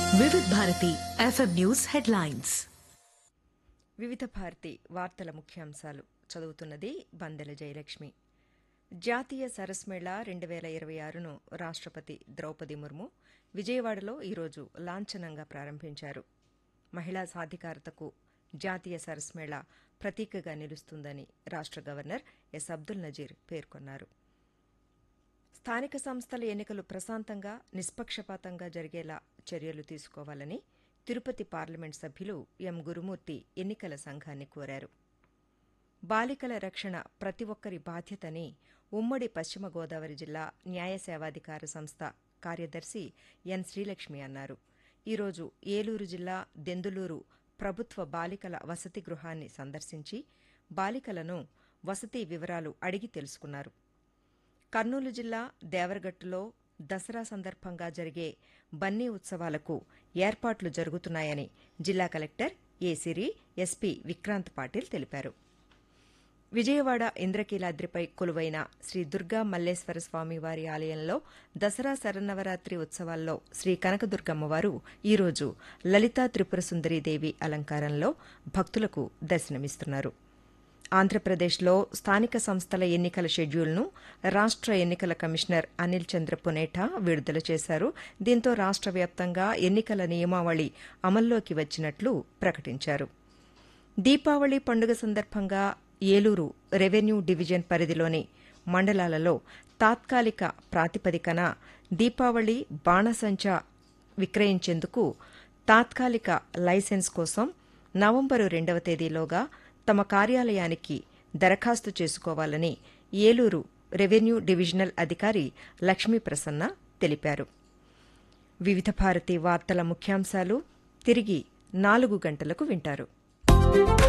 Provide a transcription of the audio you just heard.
వివిధ Bharati FM news headlines వివిధ భారతి వార్తల ముఖ్యాంశాలు చదువుతున్నది బందెల జయలక్ష్మి జాతీయ సరస్ మేళా రెండు వేల ఇరవై ఆరును రాష్ట్రపతి ద్రౌపది ముర్ము విజయవాడలో ఈరోజు లాంఛనంగా ప్రారంభించారు మహిళా సాధికారతకు జాతీయ సరస్ మేళా ప్రతీకగా నిలుస్తుందని రాష్ట్ర గవర్నర్ ఎస్ అబ్దుల్ నజీర్ పేర్కొన్నారు స్థానిక సంస్థల ఎన్నికలు ప్రశాంతంగా నిష్పక్షపాతంగా జరిగేలా చర్యలు తీసుకోవాలని తిరుపతి పార్లమెంట్ సభ్యులు ఎం గురుమూర్తి ఎన్నికల సంఘాన్ని కోరారు బాలికల రక్షణ ప్రతి ఒక్కరి బాధ్యతని ఉమ్మడి పశ్చిమ గోదావరి జిల్లా న్యాయ సేవాధికార సంస్థ కార్యదర్శి ఎన్ శ్రీలక్ష్మి అన్నారు ఈరోజు ఏలూరు జిల్లా దెందులూరు ప్రభుత్వ బాలికల వసతి గృహాన్ని సందర్శించి బాలికలను వసతి వివరాలు అడిగి తెలుసుకున్నారు కర్నూలు జిల్లా దేవరగట్టులో దసరా సందర్భంగా జరిగే బన్నీ ఉత్సవాలకు ఏర్పాట్లు జరుగుతున్నాయని జిల్లా collector A Siri SP Vikrant Patil తెలిపారు విజయవాడ ఇంద్రకీలాద్రిపై కొలువైన శ్రీ దుర్గా మల్లేశ్వర స్వామివారి ఆలయంలో దసరా శరన్నవరాత్రి ఉత్సవాల్లో శ్రీ కనకదుర్గమ్మవారు ఈరోజు లలితా త్రిపుర సుందరీదేవి అలంకారంలో భక్తులకు దర్శనమిస్తున్నారు ఆంధ్రప్రదేశ్లో స్థానిక సంస్థల ఎన్నికల షెడ్యూల్ను రాష్ట్ర ఎన్నికల కమిషనర్ అనిల్ చంద్ర పునేఠా విడుదల చేశారు దీంతో రాష్ట్ర వ్యాప్తంగా ఎన్నికల నియమావళి అమల్లోకి వచ్చినట్లు ప్రకటించారు దీపావళి పండుగ సందర్భంగా ఏలూరు రెవెన్యూ డివిజన్ పరిధిలోని మండలాలలో తాత్కాలిక ప్రాతిపదికన దీపావళి బాణసంచా విక్రయించేందుకు తాత్కాలిక లైసెన్స్ కోసం నవంబరు రెండవ తేదీలోగా తమ కార్యాలయానికి దరఖాస్తు చేసుకోవాలని ఏలూరు రెవెన్యూ డివిజనల్ అధికారి లక్ష్మీ ప్రసన్న తెలిపారు వివిధ భారతి వార్తల ముఖ్యాంశాలు తిరిగి నాలుగు గంటలకు వింటారు